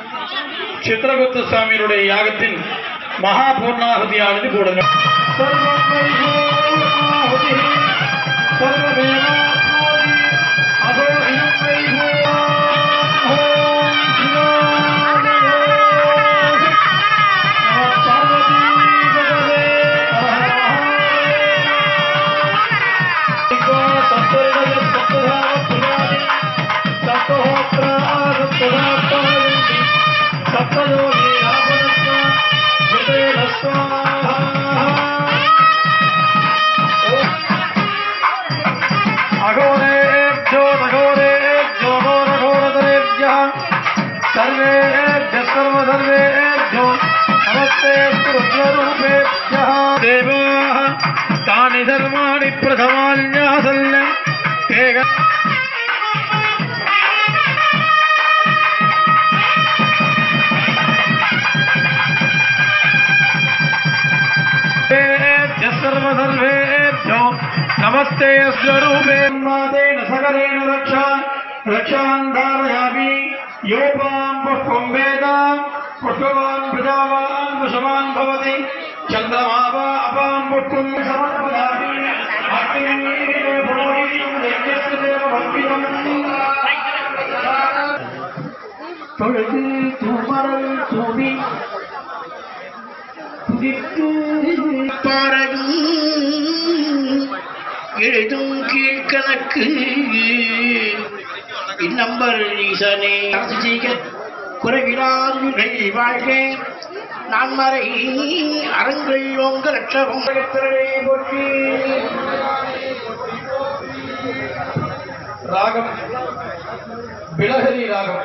சித்திரகுப்த சுவாமியினுடைய யாகத்தின் மகா பூர்ணாகுதியானது கூடுங்கள் अघोरेभ्यो नघोरेभ्यो घोरघोरतरेभ्यः सर्वेभ्यः सर्वसर्वेभ्यो नमस्ते रुद्ररूपेभ्यः देवाः तानि धर्माणि प्रथमान्यासल्य ते ग- सर्वेभ्यः सर्वसर्वेभ्यो नमस्ते स्वरूपेन्मादेन सकलेन रक्षा रक्षान् धारयामि योपां पुष्पं वेद पुष्पवान् प्रजावान् वशवान् भवति चन्द्रमा वा अपां पुष्पं समर्पयामि अग्निमेव पुरोहितं यज्ञस्य देव भक्तिदम् தொழுது துமரல் துடி துடித்து பாரடும் எழுதும் கீழ்கணக்கு இந்நம்பர் ஈசனே அரசு செய்க குறைவிலார் நிலை வாழ்க நான் மறை அறங்கள் ஓங்க லட்சம் போற்றி ராகம் பிளஹரி ராகம்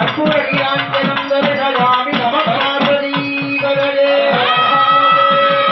கற்பூரகியாஞ்சனம் தரிசயாமி நம பார்வதி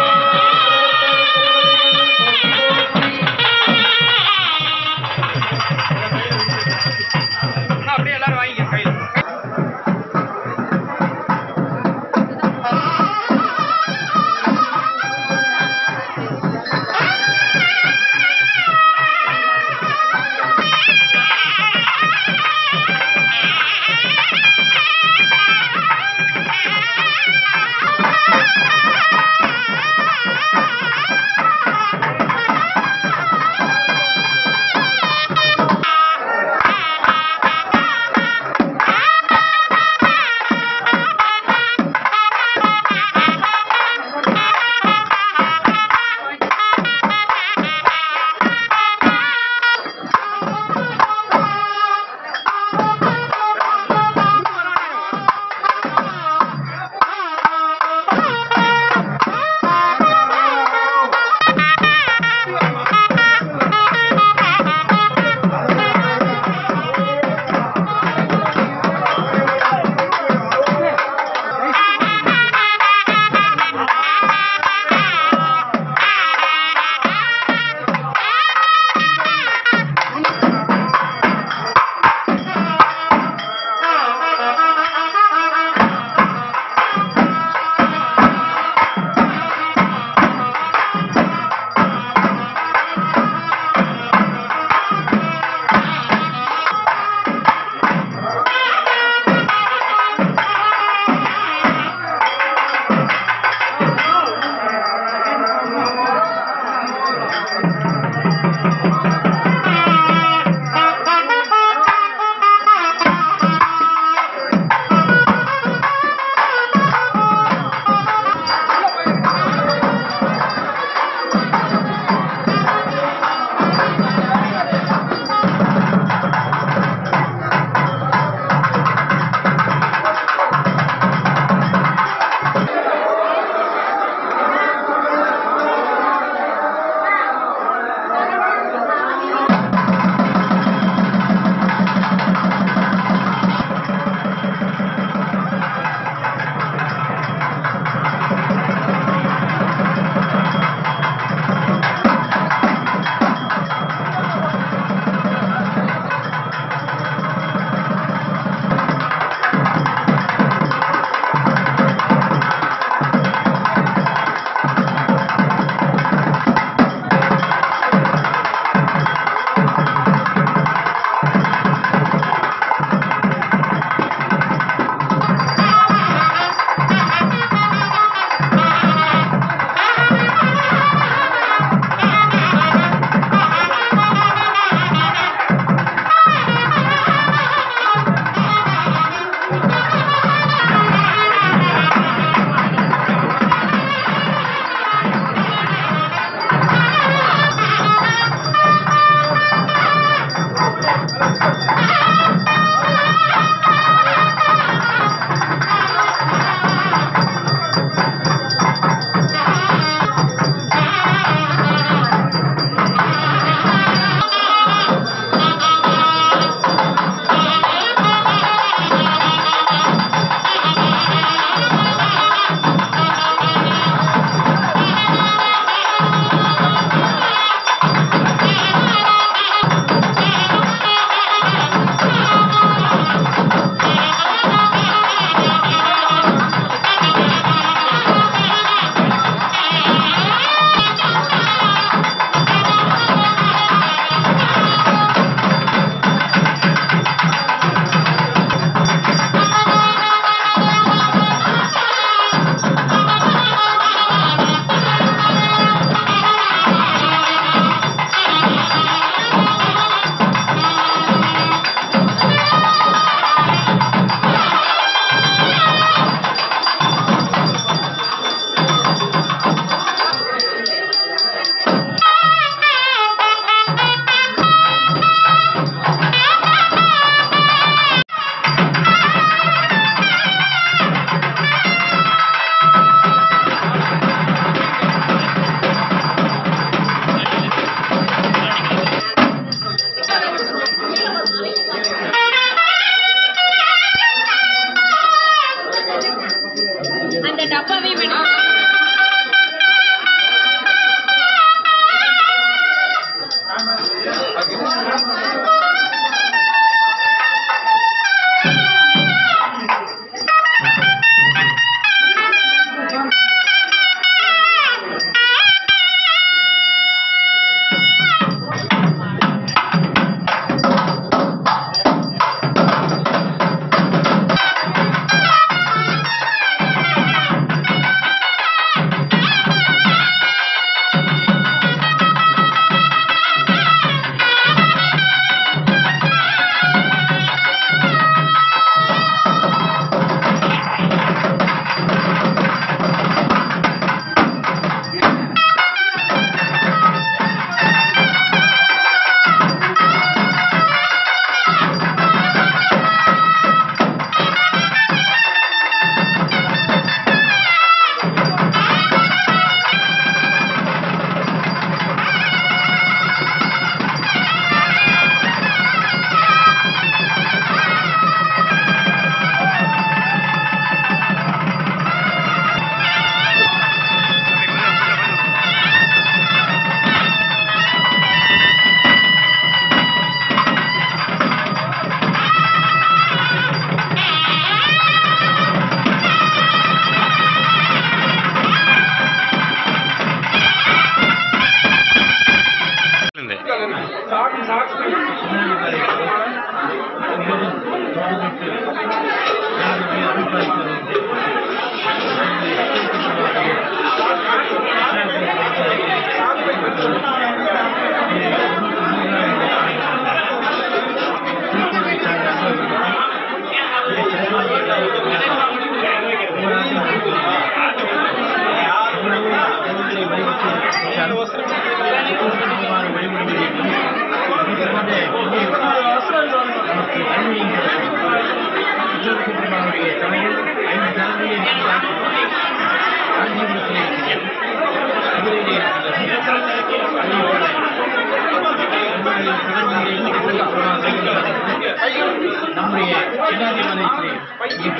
வழிபட்டாலும் சிவபெருமானை வழிபடுவதை இதுபோன்ற நமக்கு நன்மையும் கிடைக்கும் சிவபெருமானுடைய தலையில் ஐந்து தலைமையில் இருக்கிறார் காஞ்சிபுரத்தில் இருக்கிறார் மதுரையிலே இருக்கிறார் அதே போல நம்முடைய சிவபெருமானை சிவபெருமானை நம்முடைய சின்னாதிமலையிலே இங்கே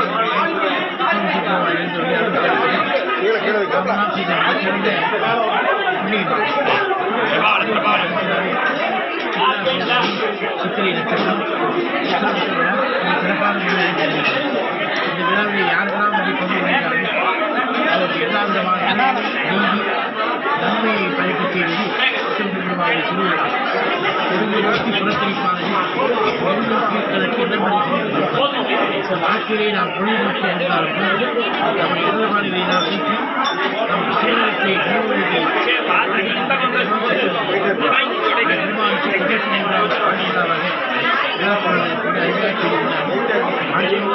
சித்திரை நட்சத்திரம் சிறப்பான விழா இருக்கிறது. இந்த விழாவில் யாரெல்லாம் அதில் பங்கு வகிக்கிறார்கள் அவருக்கு எல்லா விதமான நீதி நன்மையை பயக்க செய்வது சிவபெருமானுடைய திருவிழா ஒருங்கு நோக்கி புறக்கணிப்பானது ஒருநோக்கி அதற்கு இடமளிக்கிறது நாட்டிலே நாம் பொழுதுநோக்கி அடைந்தாலும் நம்ம எதிர்காலிகளை நாம் நீக்கி நம் சேவகத்தை நூல்களை பெருமானுக்கு பிரதேசம் என்றால் பாண்டியராக விழாப்பாளர்கள் கொண்டு அறிவியாக்கி ஆட்சியும்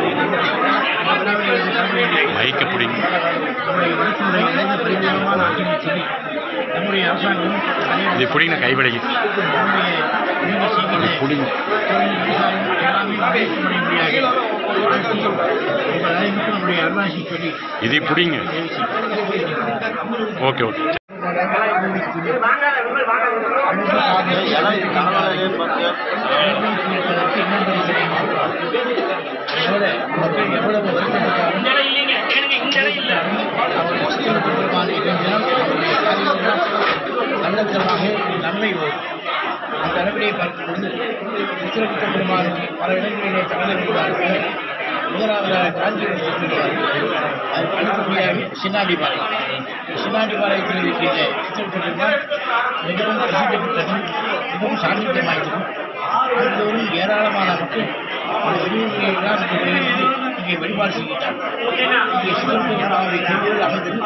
மைக்க பிடிங்க. நம்முடைய வளர்ச்சிமுறை நிறைந்த பரிபூர்ணமான ஆட்சியை சொல்லி நம்முடைய அரசாங்கம் இது பிடிங்க கைவிடைக்கு நம்முடைய நீண்ட செய்திகளை பிடிங்க தொழில், விவசாயம் எல்லாமே முன்னேற்றமடையும்படியாக வாழ்த்தி உங்கள் அனைவருக்கும் நம்முடைய அருளாசி சொல்லி இது பிடிங்க தேவை செய்கிறேன். ஓகே ஓகே நல்லத்தனமாக நன்மை வரும் அந்த அளவிலே பார்க்கும்போது உத்திரகுத்த பெருமானுக்கு பல இடங்களிலே தலைநகர் முதலாவதாக காஞ்சிபுரம் சென்றுள்ளார்கள் அது அடுத்தபடியாக சின்னாடிபாறை சின்னாடிபாளையத்தில் இருக்கின்ற உத்திரகுத்த பெருமான் மிகவும் பிரசித்தி பெற்றது மிகவும் சாநித்தியம் வாய்ந்தது ஆண்டுதோறும் ஏராளமான மக்கள் அந்த வெளியூர்களெல்லாம் இங்கே வருகிறது, இங்கே வழிபாடு செய்கின்றார் இங்கே சிவபெருமானுடைய திருவுருள் அமைந்தது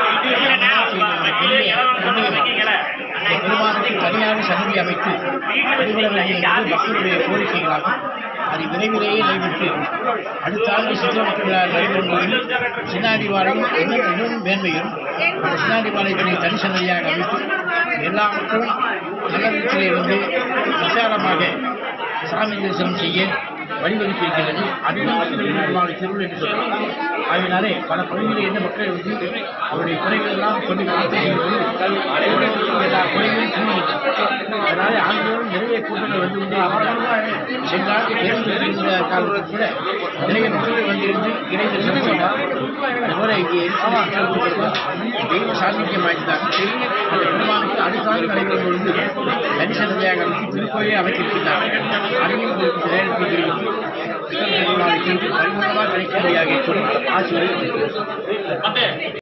இந்த பெருமானுக்கு தனியாக சன்னதி அமைத்து வழிபட வேண்டும் என்பது மக்களுடைய கோரிக்கைகளாகும் அது விரைவிலேயே நடைபெற்று அடுத்த ஆண்டு சித்திரமற்ற விழா நடைபெறும் போதில் சின்னாடிவாளையம் இன்னும் இன்னும் மேன்மையும் அந்த சின்னாடிவாளையத்தினை தனி சன்னதியாக அமைத்து எல்லா மக்களும் நல்ல விதத்திலே வந்து விசாலமாக சாமி தரிசனம் செய்ய வழிவகுத்து இருக்கிறது அதுதான் சிவபெருமானுடைய திருவிழா என்று சொல்லலாம் அதனாலே பல பகுதிகளில் என்ன மக்கள் வந்து அவருடைய குறைகள் எல்லாம் சொல்லி பிரார்த்தனை செய்வது எல்லா குறைகளையும் தீர்வு அதனால ஆண்டுதோறும் நிறைய கூட்டங்கள் வந்து கொண்டே இருக்கிறார்கள் சென்ற ஆண்டு பேருந்து இருந்த காலத்தில் கூட நிறைய மக்கள் வந்திருந்து இறை தரிசனம் செய்தார் அதுபோல இங்கே இருக்கிற தெய்வ சாநித்தியம் வாய்ந்தார் அந்த பெருமானுக்கு அடுத்த ஆண்டு நடைபெறும் பொழுது தனிசனதையாக அமைத்து திருக்கோயிலை அமைத்திருக்கிறார் அதையும் உங்களுக்கு நேரத்தில் தெரிவித்து சித்தர் பெருமாளுக்கு பரிபூர்ணமாக கிடைக்கும்படியாக சொல்லி ஆசிரியர்